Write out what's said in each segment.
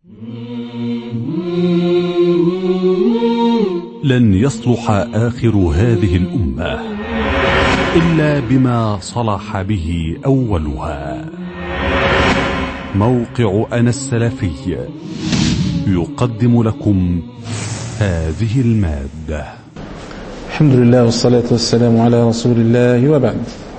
لن يصلح آخر هذه الأمة إلا بما صلح به أولها موقع أنا السلفي يقدم لكم هذه المادة الحمد لله والصلاة والسلام على رسول الله وبعد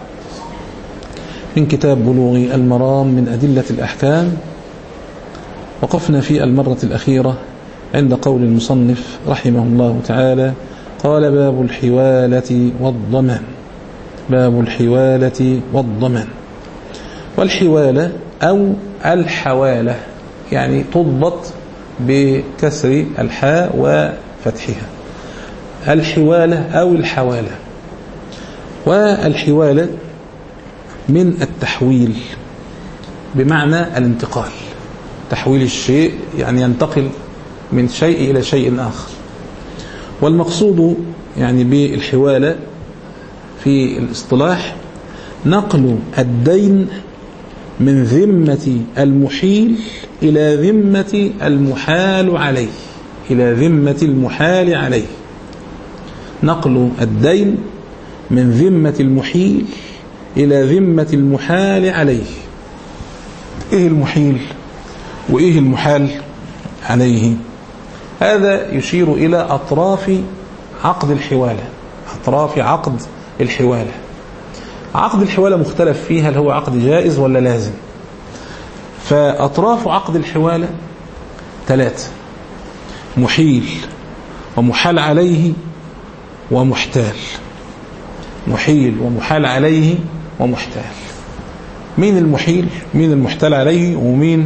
من كتاب بلوغ المرام من أدلة الأحكام وقفنا في المرة الأخيرة عند قول المصنف رحمه الله تعالى قال باب الحوالة والضمان باب الحوالة والضمان والحوالة أو الحوالة يعني تضبط بكسر الحاء وفتحها الحوالة أو الحوالة والحوالة من التحويل بمعنى الانتقال تحويل الشيء يعني ينتقل من شيء إلى شيء آخر والمقصود يعني بالحوالة في الاصطلاح نقل الدين من ذمة المحيل إلى ذمة المحال عليه إلى ذمة المحال عليه نقل الدين من ذمة المحيل إلى ذمة المحال عليه إيه المحيل وإيه المحال عليه هذا يشير إلى أطراف عقد الحوالة أطراف عقد الحوالة عقد الحوالة مختلف فيها هل هو عقد جائز ولا لازم فأطراف عقد الحوالة ثلاثة محيل ومحال عليه ومحتال محيل ومحال عليه ومحتال مين المحيل مين المحتال عليه ومين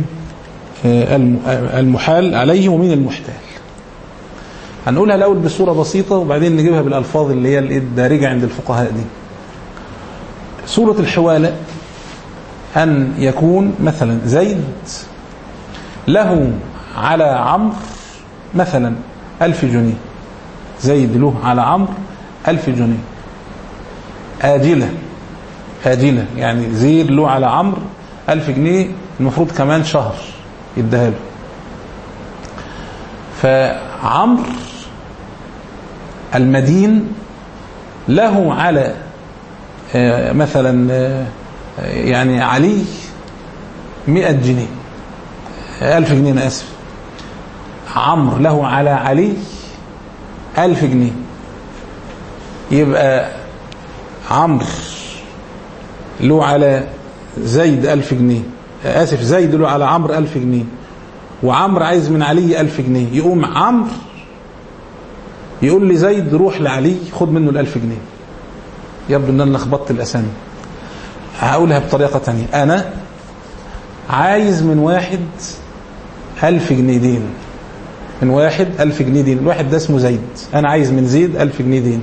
المحال عليه ومين المحتال هنقولها الأول بصورة بسيطة وبعدين نجيبها بالألفاظ اللي هي الدارجة عند الفقهاء دي صورة الحوالة أن يكون مثلا زيد له على عمرو مثلا ألف جنيه زيد له على عمرو ألف جنيه آجلة آجلة يعني زيد له على عمرو ألف جنيه المفروض كمان شهر يديها له فعمرو المدين له على مثلا يعني علي مئة جنيه ألف جنيه أنا أسف عمرو له على علي ألف جنيه يبقى عمرو له على زيد ألف جنيه آسف زيد له على عمرو ألف جنيه وعمرو عايز من علي ألف جنيه يقوم عمرو يقول لي زيد روح لعلي خد منه الألف جنيه يبدو ان انا لخبطت الاسامي هقولها بطريقه تانية انا عايز من واحد ألف جنيه دين من واحد ألف جنيه دين الواحد ده اسمه زيد أنا عايز من زيد ألف جنيه دين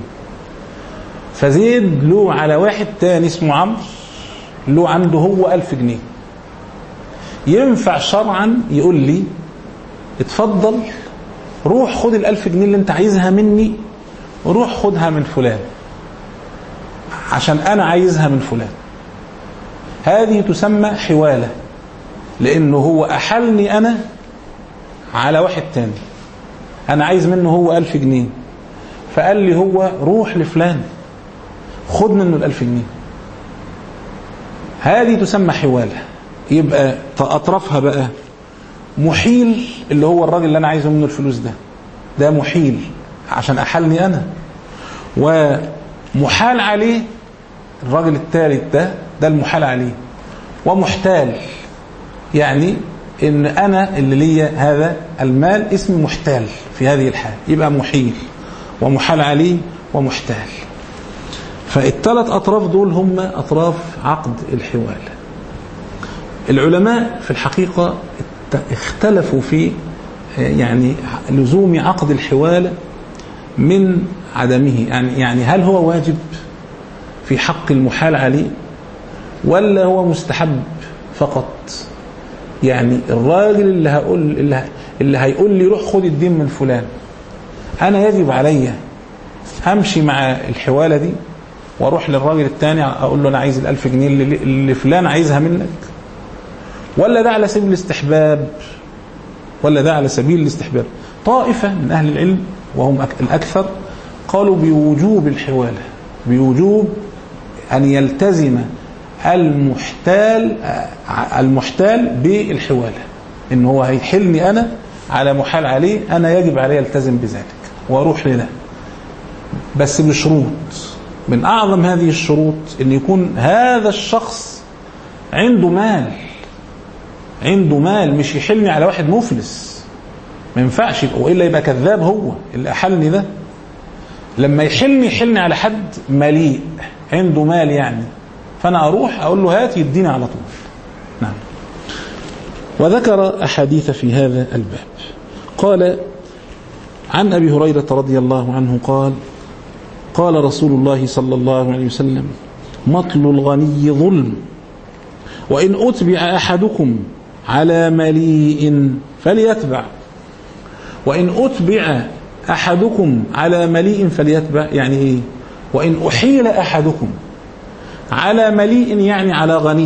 فزيد له على واحد تاني اسمه عمرو له عنده هو ألف جنيه ينفع شرعا يقول لي اتفضل روح خد الألف جنيه اللي انت عايزها مني روح خدها من فلان عشان أنا عايزها من فلان هذه تسمى حوالة لأنه هو أحلني أنا على واحد تاني أنا عايز منه هو ألف جنيه فقال لي هو روح لفلان خد منه الألف جنيه هذه تسمى حوالة يبقى أطرافها بقى محيل اللي هو الراجل اللي أنا عايزه منه الفلوس ده ده محيل عشان أحلني أنا ومحال عليه الراجل الثالث ده ده المحال عليه ومحتال يعني ان انا اللي ليا هذا المال اسمي محتال في هذه الحال يبقى محيل ومحال عليه ومحتال فالثلاث اطراف دول هم اطراف عقد الحوالة العلماء في الحقيقة اختلفوا في يعني لزوم عقد الحوالة من عدمه يعني يعني هل هو واجب في حق المحال عليه ولا هو مستحب فقط يعني الراجل اللي هقول اللي, اللي هيقول لي روح خد الدين من فلان انا يجب عليا امشي مع الحواله دي واروح للراجل الثاني اقول له انا عايز الألف جنيه اللي, اللي فلان عايزها منك ولا ده على سبيل الاستحباب ولا ده على سبيل الاستحباب طائفة من أهل العلم وهم أك- الأكثر قالوا بوجوب الحوالة بوجوب أن يلتزم المحتال آه، المحتال بالحوالة إن هو هيحلني أنا على محال عليه أنا يجب علي ألتزم بذلك وأروح لده بس بشروط من أعظم هذه الشروط أن يكون هذا الشخص عنده مال عنده مال مش يحلني على واحد مفلس ما ينفعش يبقى والا يبقى كذاب هو اللي احلني ده لما يحلني يحلني على حد مليء عنده مال يعني فانا اروح اقول له هات يديني على طول نعم وذكر احاديث في هذا الباب قال عن ابي هريره رضي الله عنه قال قال رسول الله صلى الله عليه وسلم مطل الغني ظلم وإن أتبع أحدكم على مليء فليتبع وإن أتبع أحدكم على مليء فليتبع يعني إيه وإن أحيل أحدكم على مليء يعني على غني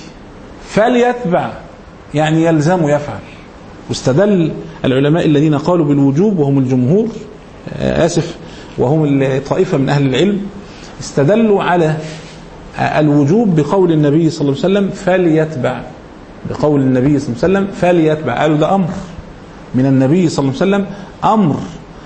فليتبع يعني يلزم يفعل واستدل العلماء الذين قالوا بالوجوب وهم الجمهور آه، آسف وهم الطائفة من أهل العلم استدلوا على الوجوب بقول النبي صلى الله عليه وسلم فليتبع بقول النبي صلى الله عليه وسلم فليتبع قالوا ده أمر من النبي صلى الله عليه وسلم أمر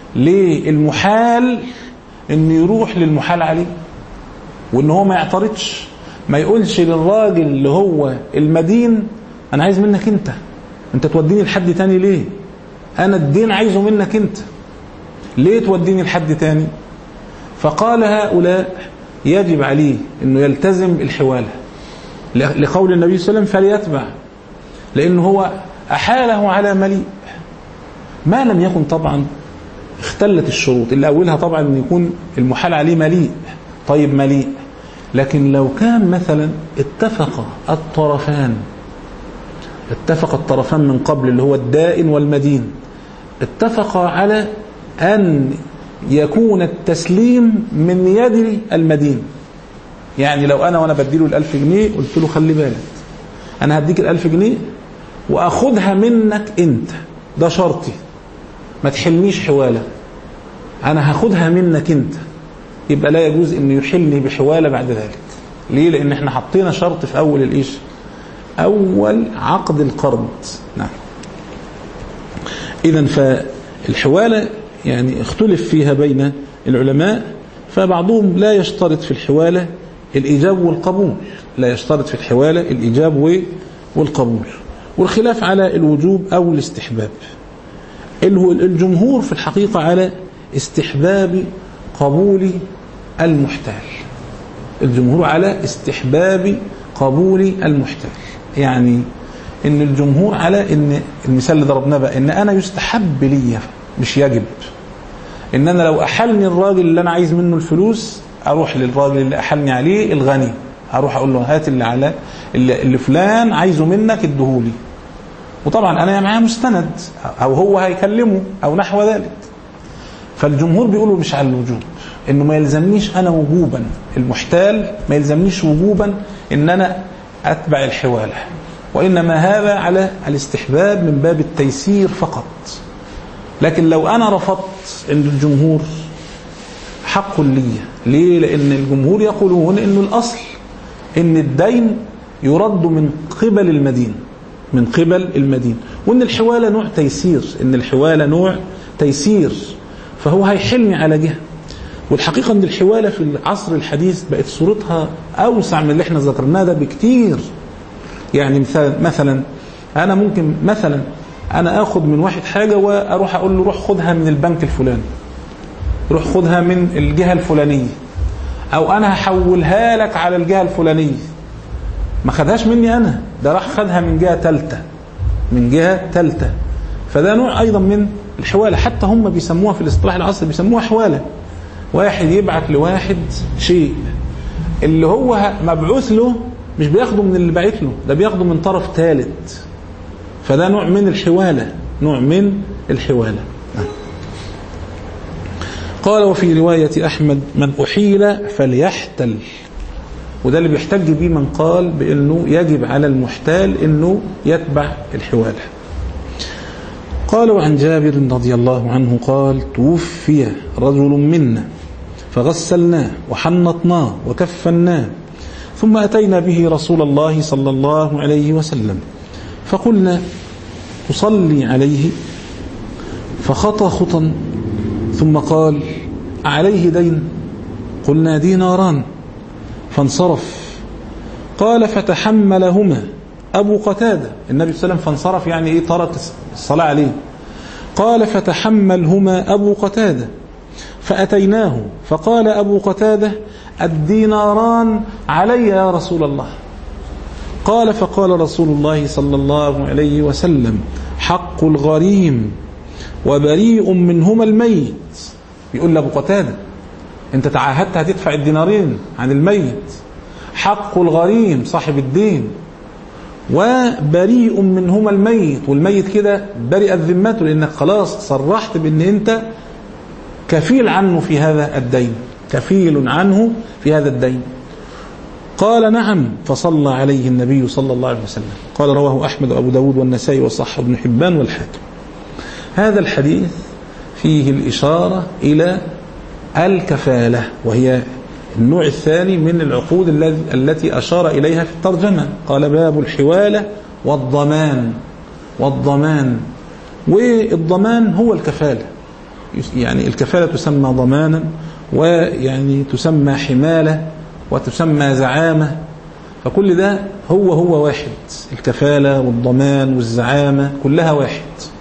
للمحال أن يروح للمحال عليه وأن هو ما يعترضش ما يقولش للراجل اللي هو المدين أنا عايز منك أنت أنت توديني لحد تاني ليه أنا الدين عايزه منك أنت ليه توديني لحد تاني فقال هؤلاء يجب عليه انه يلتزم الحواله لقول النبي صلى الله عليه وسلم فليتبع لانه هو احاله على مليء ما لم يكن طبعا اختلت الشروط اللي اولها طبعا ان يكون المحال عليه مليء طيب مليء لكن لو كان مثلا اتفق الطرفان اتفق الطرفان من قبل اللي هو الدائن والمدين اتفقا على ان يكون التسليم من يد المدين يعني لو انا وانا بديله الألف جنيه قلت له خلي بالك انا هديك الألف جنيه واخدها منك انت ده شرطي ما تحلنيش حواله انا هاخدها منك انت يبقى لا يجوز انه يحلني بحواله بعد ذلك ليه لان احنا حطينا شرط في اول الايش اول عقد القرض نعم اذا فالحواله يعني اختلف فيها بين العلماء فبعضهم لا يشترط في الحوالة الإيجاب والقبول لا يشترط في الحوالة الإيجاب والقبول والخلاف على الوجوب أو الاستحباب الجمهور في الحقيقة على استحباب قبول المحتال الجمهور على استحباب قبول المحتال يعني ان الجمهور على ان المثال اللي ضربناه بقى ان انا يستحب لي مش يجب ان انا لو احلني الراجل اللي انا عايز منه الفلوس اروح للراجل اللي احلني عليه الغني اروح اقول له هات اللي على اللي, اللي فلان عايزه منك اديهولي وطبعا انا معاه مستند او هو هيكلمه او نحو ذلك فالجمهور بيقولوا مش على الوجوب انه ما يلزمنيش انا وجوبا المحتال ما يلزمنيش وجوبا ان انا اتبع الحواله وانما هذا على الاستحباب من باب التيسير فقط لكن لو انا رفضت عند الجمهور حق لي ليه لان الجمهور يقولون انه الاصل ان الدين يرد من قبل المدين من قبل المدين وان الحواله نوع تيسير ان الحواله نوع تيسير فهو هيحلني على جهه والحقيقه ان الحواله في العصر الحديث بقت صورتها اوسع من اللي احنا ذكرناه ده بكتير يعني مثلا مثلا انا ممكن مثلا انا اخد من واحد حاجه واروح اقول له روح خدها من البنك الفلاني روح خدها من الجهه الفلانيه او انا هحولها لك على الجهه الفلانيه ما خدهاش مني انا ده راح خدها من جهه ثالثه من جهه ثالثه فده نوع ايضا من الحواله حتى هم بيسموها في الاصطلاح العصري بيسموها حواله واحد يبعت لواحد شيء اللي هو مبعوث له مش بياخده من اللي باعت له ده بياخده من طرف ثالث فده نوع من الحواله نوع من الحواله قال وفي رواية أحمد من أحيل فليحتل وده اللي بيحتج بيه من قال بأنه يجب على المحتال أنه يتبع الحوالة قال وعن جابر رضي الله عنه قال توفي رجل منا فغسلناه وحنطناه وكفناه ثم أتينا به رسول الله صلى الله عليه وسلم فقلنا تصلي عليه فخطى خطا ثم قال عليه دين قلنا ديناران فانصرف قال فتحملهما أبو قتادة النبي صلى الله عليه وسلم فانصرف يعني إيه ترك الصلاة عليه قال فتحملهما أبو قتادة فأتيناه فقال أبو قتادة الديناران علي يا رسول الله قال فقال رسول الله صلى الله عليه وسلم حق الغريم وبريء منهما الميت بيقول لأبو قتادة انت تعاهدت هتدفع الدينارين عن الميت حق الغريم صاحب الدين وبريء منهما الميت والميت كده برئت ذمته لانك خلاص صرحت بان انت كفيل عنه في هذا الدين كفيل عنه في هذا الدين قال نعم فصلى عليه النبي صلى الله عليه وسلم قال رواه أحمد وأبو داود والنسائي وصح ابن حبان والحاكم هذا الحديث فيه الإشارة إلى الكفالة وهي النوع الثاني من العقود التي أشار إليها في الترجمة قال باب الحوالة والضمان والضمان والضمان هو الكفالة يعني الكفالة تسمى ضمانا ويعني تسمى حمالة وتسمى زعامة فكل ده هو هو واحد الكفالة والضمان والزعامة كلها واحد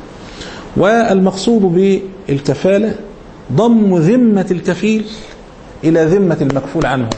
والمقصود بالكفالة ضم ذمة الكفيل إلى ذمة المكفول عنه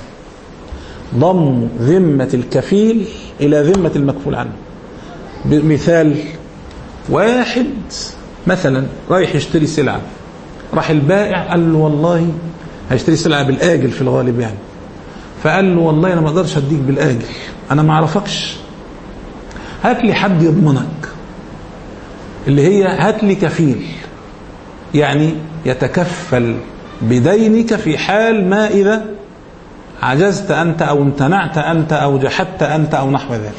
ضم ذمة الكفيل إلى ذمة المكفول عنه بمثال واحد مثلا رايح يشتري سلعة راح البائع قال له والله هيشتري سلعة بالآجل في الغالب يعني فقال له والله أنا ما أقدرش أديك بالآجل أنا ما أعرفكش هات لي حد يضمنك اللي هي هات لي كفيل يعني يتكفل بدينك في حال ما إذا عجزت أنت أو امتنعت أنت أو جحدت أنت أو نحو ذلك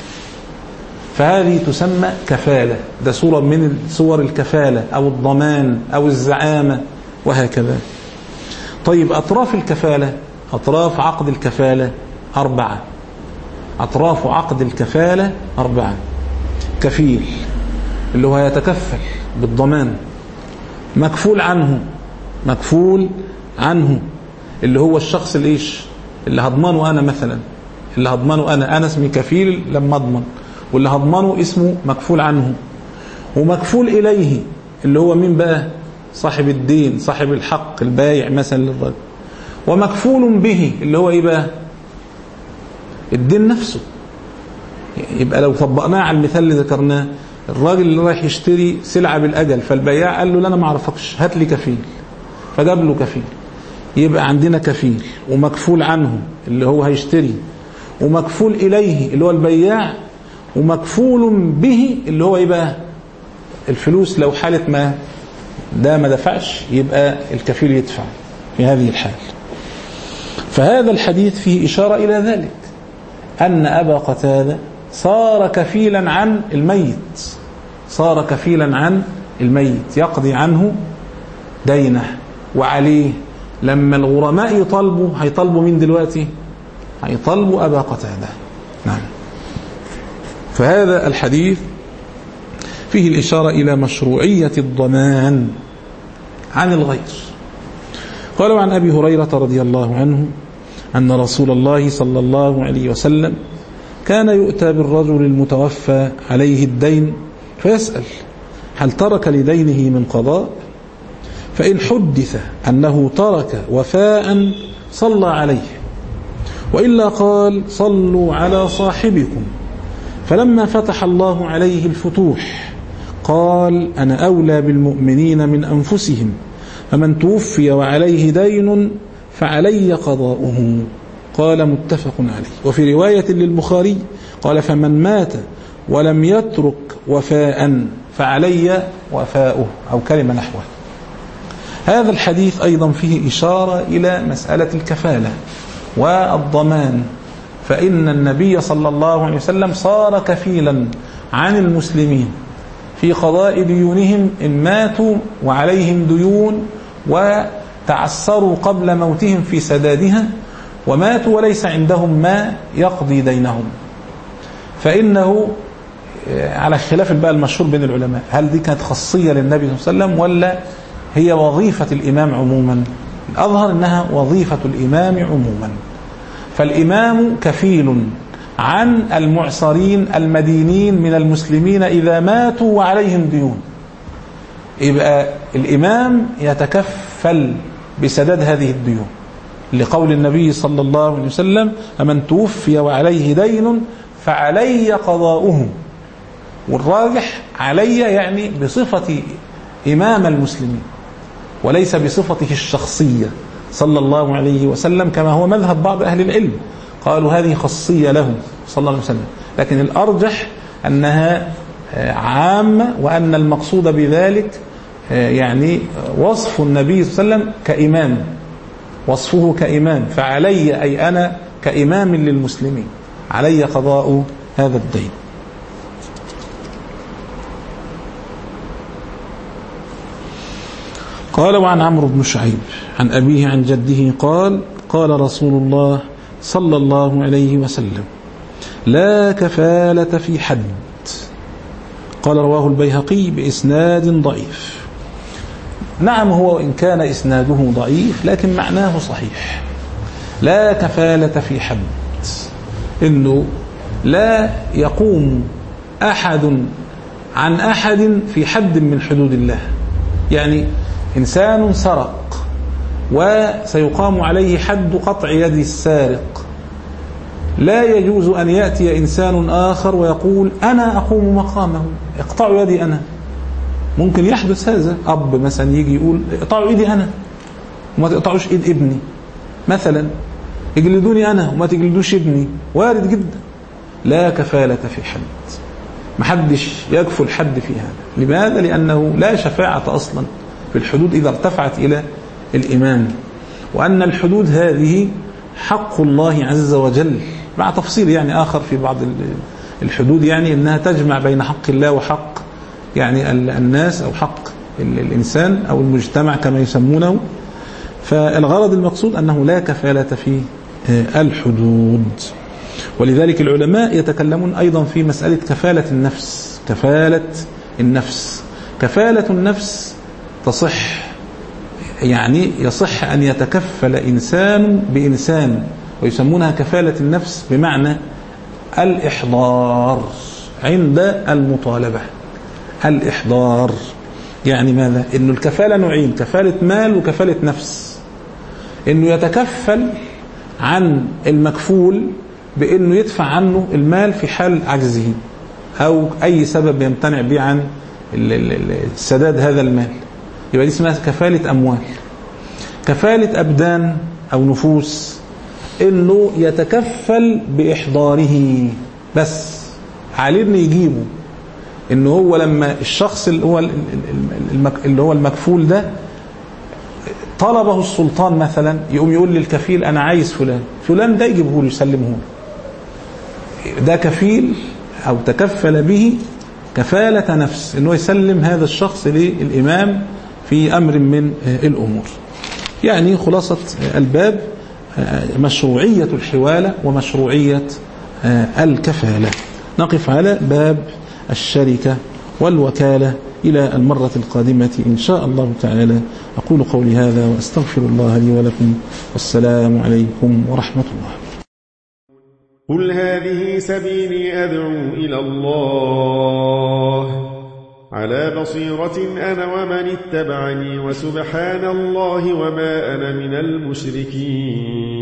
فهذه تسمى كفالة ده صورة من صور الكفالة أو الضمان أو الزعامة وهكذا طيب أطراف الكفالة أطراف عقد الكفالة أربعة أطراف عقد الكفالة أربعة كفيل اللي هو يتكفل بالضمان مكفول عنه مكفول عنه اللي هو الشخص الايش اللي هضمنه انا مثلا اللي هضمنه انا انا اسمي كفيل لما اضمن واللي هضمنه اسمه مكفول عنه ومكفول اليه اللي هو مين بقى صاحب الدين صاحب الحق البايع مثلا للرجل ومكفول به اللي هو ايه بقى الدين نفسه يبقى لو طبقناه على المثال اللي ذكرناه الراجل اللي رايح يشتري سلعه بالاجل فالبياع قال له لا انا ما اعرفكش هات لي كفيل فجاب له كفيل يبقى عندنا كفيل ومكفول عنه اللي هو هيشتري ومكفول إليه اللي هو البياع ومكفول به اللي هو يبقى الفلوس لو حالة ما ده ما دفعش يبقى الكفيل يدفع في هذه الحال فهذا الحديث فيه إشارة إلى ذلك أن أبا قتادة صار كفيلا عن الميت صار كفيلا عن الميت يقضي عنه دينه وعليه لما الغرماء يطالبوا هيطالبوا مين دلوقتي هيطالبوا أبا قتادة نعم فهذا الحديث فيه الإشارة إلى مشروعية الضمان عن الغير قالوا عن أبي هريرة رضي الله عنه أن رسول الله صلى الله عليه وسلم كان يؤتى بالرجل المتوفى عليه الدين فيسأل هل ترك لدينه من قضاء فإن حدث أنه ترك وفاء صلى عليه وإلا قال صلوا على صاحبكم فلما فتح الله عليه الفتوح قال أنا أولى بالمؤمنين من أنفسهم فمن توفي وعليه دين فعلي قضاؤه قال متفق عليه وفي رواية للبخاري قال فمن مات ولم يترك وفاء فعلي وفاؤه أو كلمة نحوه هذا الحديث أيضا فيه إشارة إلى مسألة الكفالة والضمان فإن النبي صلى الله عليه وسلم صار كفيلا عن المسلمين في قضاء ديونهم إن ماتوا وعليهم ديون وتعسروا قبل موتهم في سدادها وماتوا وليس عندهم ما يقضي دينهم فإنه على خلاف بقى المشهور بين العلماء هل دي كانت خاصية للنبي صلى الله عليه وسلم ولا هي وظيفة الإمام عموما الأظهر أنها وظيفة الإمام عموما فالإمام كفيل عن المعصرين المدينين من المسلمين إذا ماتوا وعليهم ديون يبقى الإمام يتكفل بسداد هذه الديون لقول النبي صلى الله عليه وسلم أمن توفي وعليه دين فعلي قضاؤه والراجح علي يعني بصفة إمام المسلمين وليس بصفته الشخصية صلى الله عليه وسلم كما هو مذهب بعض أهل العلم قالوا هذه خاصية له صلى الله عليه وسلم لكن الأرجح أنها عامة وأن المقصود بذلك يعني وصف النبي صلى الله عليه وسلم كإمام وصفه كإمام فعلي أي أنا كإمام للمسلمين علي قضاء هذا الدين قال وعن عمرو بن شعيب عن أبيه عن جده قال قال رسول الله صلى الله عليه وسلم لا كفالة في حد قال رواه البيهقي بإسناد ضعيف نعم هو إن كان إسناده ضعيف لكن معناه صحيح لا كفالة في حد إنه لا يقوم أحد عن أحد في حد من حدود الله يعني إنسان سرق وسيقام عليه حد قطع يد السارق لا يجوز أن يأتي إنسان آخر ويقول أنا أقوم مقامه اقطعوا يدي أنا ممكن يحدث هذا أب مثلا يجي يقول اقطعوا إيدي أنا وما تقطعوش إيد ابني مثلا اجلدوني أنا وما تجلدوش ابني وارد جدا لا كفالة في حد محدش يكفل حد في هذا لماذا؟ لأنه لا شفاعة أصلا في الحدود إذا ارتفعت إلى الإمام وأن الحدود هذه حق الله عز وجل مع تفصيل يعني آخر في بعض الحدود يعني أنها تجمع بين حق الله وحق يعني الناس أو حق الإنسان أو المجتمع كما يسمونه فالغرض المقصود أنه لا كفالة في الحدود ولذلك العلماء يتكلمون أيضا في مسألة كفالة النفس كفالة النفس كفالة النفس تصح يعني يصح أن يتكفل إنسان بإنسان ويسمونها كفالة النفس بمعنى الإحضار عند المطالبة الإحضار يعني ماذا؟ إنه الكفالة نوعين كفالة مال وكفالة نفس إنه يتكفل عن المكفول بإنه يدفع عنه المال في حال عجزه أو أي سبب يمتنع به عن سداد هذا المال يبقى دي اسمها كفالة أموال كفالة أبدان أو نفوس إنه يتكفل بإحضاره بس عليه إنه يجيبه إنه هو لما الشخص اللي هو اللي هو المكفول ده طلبه السلطان مثلا يقوم يقول للكفيل أنا عايز فلان فلان ده يجيبه له يسلمه له ده كفيل أو تكفل به كفالة نفس إنه يسلم هذا الشخص للإمام في أمر من الأمور يعني خلاصة الباب مشروعية الحوالة ومشروعية الكفالة نقف على باب الشركة والوكالة إلى المرة القادمة إن شاء الله تعالى أقول قولي هذا وأستغفر الله لي ولكم والسلام عليكم ورحمة الله قل هذه سبيلي أدعو إلى الله على بصيرة أنا ومن اتبعني وسبحان الله وما أنا من المشركين